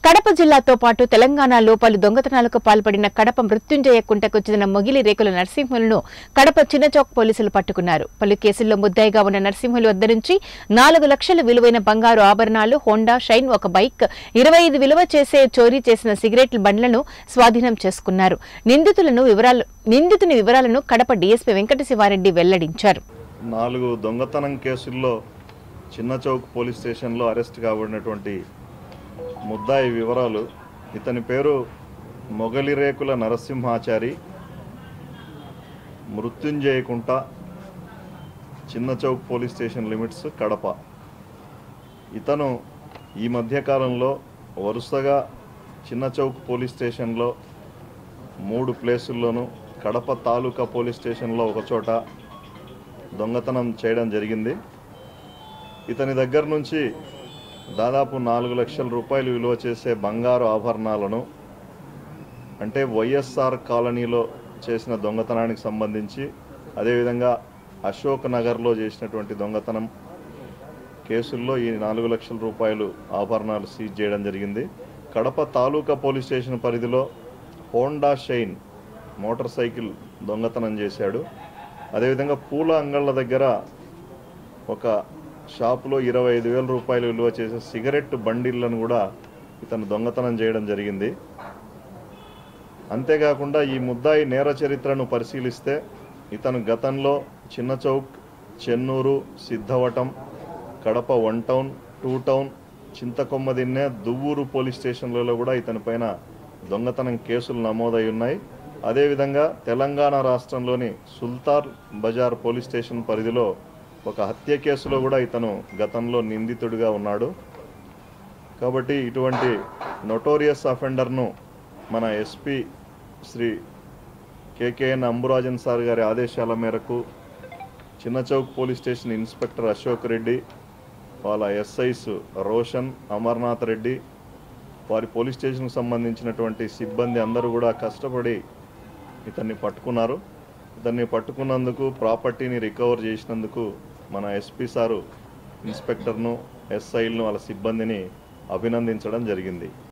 కడప జిల్లాతో పాటు తెలంగాణలో పలు దొంగతనాలకు పాల్పడిన కడప మృత్యుంజయ కుంటకు చెందిన మొగిలి రేకుల నరసింహులను కడప చిన్నచౌక్ పోలీసులు పట్టుకున్నారు పలు కేసుల్లో ముద్దాయిగా ఉన్న నరసింహుల వద్ద నుంచి నాలుగు లక్షల విలువైన బంగారు ఆభరణాలు హోండా షైన్ ఒక బైక్ ఇరవై ఐదు విలువ చేసే చోరీ చేసిన సిగరెట్ల బండ్లను స్వాధీనం చేసుకున్నారు నిందితులను వివరాలు నిందితుని వివరాలను కడప డీఎస్పీ వెంకట శివారెడ్డి వెల్లడించారు నాలుగు దొంగతనం కేసుల్లో చిన్న చౌక్ పోలీస్ స్టేషన్లో అరెస్ట్ కాబడినటువంటి ముద్దాయి వివరాలు ఇతని పేరు Mogalirekula Narasimhachari Mrutyunjayakunta Chinna Chowk police station limits Kadapa ఇతను ఈ మధ్యకాలంలో వరుసగా చిన్న చౌక్ పోలీస్ స్టేషన్లో మూడు ప్లేసుల్లోనూ కడప తాలూకా పోలీస్ స్టేషన్లో ఒక చోట దొంగతనం చేయడం జరిగింది ఇతని దగ్గర నుంచి దాదాపు నాలుగు లక్షల రూపాయలు విలువ చేసే బంగారు ఆభరణాలను అంటే వైఎస్ఆర్ కాలనీలో చేసిన దొంగతనానికి సంబంధించి అదేవిధంగా అశోక్ నగర్లో చేసినటువంటి దొంగతనం కేసుల్లో ఈ నాలుగు లక్షల రూపాయలు ఆభరణాలు సీజ్ చేయడం జరిగింది కడప తాలూకా పోలీస్ స్టేషన్ పరిధిలో హోండా షైన్ మోటార్ సైకిల్ దొంగతనం చేశాడు అదేవిధంగా పూల అంగళ్ళ దగ్గర ఒక షాపులో ఇరవై ఐదు వేల రూపాయలు విలువ చేసే సిగరెట్ బండిళ్లను కూడా ఇతను దొంగతనం చేయడం జరిగింది అంతేకాకుండా ఈ ముద్దాయి నేర చరిత్రను పరిశీలిస్తే ఇతను గతంలో Chinna Chowk Chennur Siddhavatam Kadapa one town two town Chinthakommadinne Duvvur police స్టేషన్లలో కూడా ఇతని పైన దొంగతనం కేసులు నమోదై ఉన్నాయి అదేవిధంగా తెలంగాణ రాష్ట్రంలోని సుల్తాన్ బజార్ పోలీస్ స్టేషన్ పరిధిలో ఒక హత్య కేసులో కూడా ఇతను గతంలో నిందితుడిగా ఉన్నాడు కాబట్టి ఇటువంటి నొటోరియస్ అఫెండర్ను మన SP Shri KKN Anburajan sir గారి ఆదేశాల మేరకు Chinna Chowk police station inspector Ashok Reddy వాళ్ళ ఎస్ఐస్ రోషన్ అమర్నాథ్ రెడ్డి వారి పోలీస్ స్టేషన్కి సంబంధించినటువంటి సిబ్బంది అందరూ కూడా కష్టపడి ఇతన్ని పట్టుకున్నారు ఇతన్ని పట్టుకున్నందుకు ప్రాపర్టీని రికవర్ చేసినందుకు మన ఎస్పీ సారు ఇన్స్పెక్టర్ను ఎస్ఐలను వాళ్ళ సిబ్బందిని అభినందించడం జరిగింది